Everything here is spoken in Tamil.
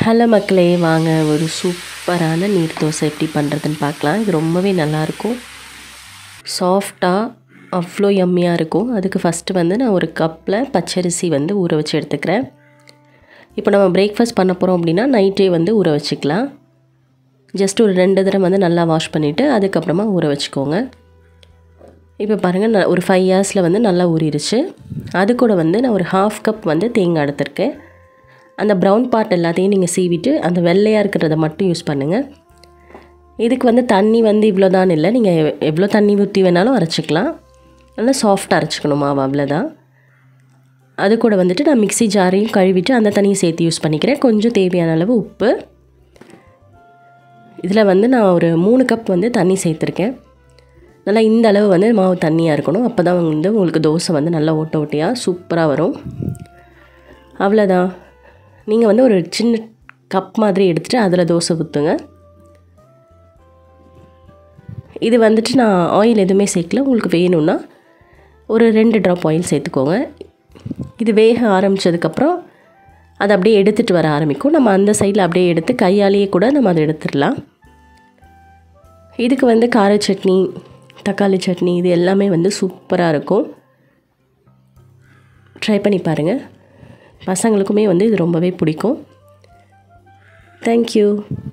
ஹலோ மக்களே வாங்க ஒரு சூப்பரான நீர் தோசை எப்படி பண்ணுறதுன்னு பார்க்கலாம் இது ரொம்பவே நல்லாயிருக்கும் சாஃப்டாக அவ்வளோ யம்மியாக இருக்கும் அதுக்கு ஃபஸ்ட்டு வந்து நான் ஒரு கப்பில் பச்சரிசி வந்து ஊற வச்சு எடுத்துக்கிறேன் இப்போ நம்ம பிரேக்ஃபாஸ்ட் பண்ண போகிறோம் அப்படின்னா நைட்டே வந்து ஊற வச்சுக்கலாம் ஜஸ்ட் ஒரு ரெண்டு தடவை வந்து நல்லா வாஷ் பண்ணிவிட்டு அதுக்கப்புறமா ஊற வச்சுக்கோங்க இப்போ பாருங்கள் நான் ஒரு ஃபைவ் இயர்ஸில் வந்து நல்லா ஊறிடுச்சு அது கூட வந்து நான் ஒரு ஹாஃப் கப் வந்து தேங்காய் எடுத்திருக்கேன் அந்த ப்ரௌன் பார்ட் எல்லாத்தையும் நீங்கள் சீவிட்டு அந்த வெள்ளையாக இருக்கிறத மட்டும் யூஸ் பண்ணுங்கள் இதுக்கு வந்து தண்ணி வந்து இவ்வளோ தான் இல்லை நீங்கள் எவ்வளோ தண்ணி ஊற்றி வேணாலும் அரைச்சிக்கலாம் நல்லா சாஃப்டாக அரைச்சிக்கணும் மாவு அவ்வளோதான் அது கூட வந்துட்டு நான் மிக்ஸி ஜாரையும் கழுவிட்டு அந்த தண்ணியை சேர்த்து யூஸ் பண்ணிக்கிறேன் கொஞ்சம் தேவையான அளவு உப்பு இதில் வந்து நான் ஒரு மூணு கப் வந்து தண்ணி சேர்த்துருக்கேன் நல்லா இந்த அளவு வந்து மாவு தண்ணியாக இருக்கணும் அப்போ தான் வந்து உங்களுக்கு தோசை வந்து நல்லா ஓட்ட ஓட்டையாக சூப்பராக வரும் அவ்வளோதான் நீங்கள் வந்து ஒரு சின்ன கப் மாதிரி எடுத்துகிட்டு அதில் தோசை ஊற்றுங்க இது வந்துட்டு நான் ஆயில் எதுவுமே சேர்க்கல உங்களுக்கு வேணும்னா ஒரு ரெண்டு ட்ராப் ஆயில் சேர்த்துக்கோங்க இது வேக ஆரம்பித்ததுக்கப்புறம் அதை அப்படியே எடுத்துகிட்டு வர ஆரம்பிக்கும் நம்ம அந்த சைடில் அப்படியே எடுத்து கையாலேயே கூட நம்ம அதை எடுத்துடலாம் இதுக்கு வந்து கார சட்னி தக்காளி சட்னி இது எல்லாமே வந்து சூப்பராக இருக்கும் ட்ரை பண்ணி பாருங்கள் பசங்களுக்குமே வந்து இது ரொம்பவே பிடிக்கும் தேங்க்யூ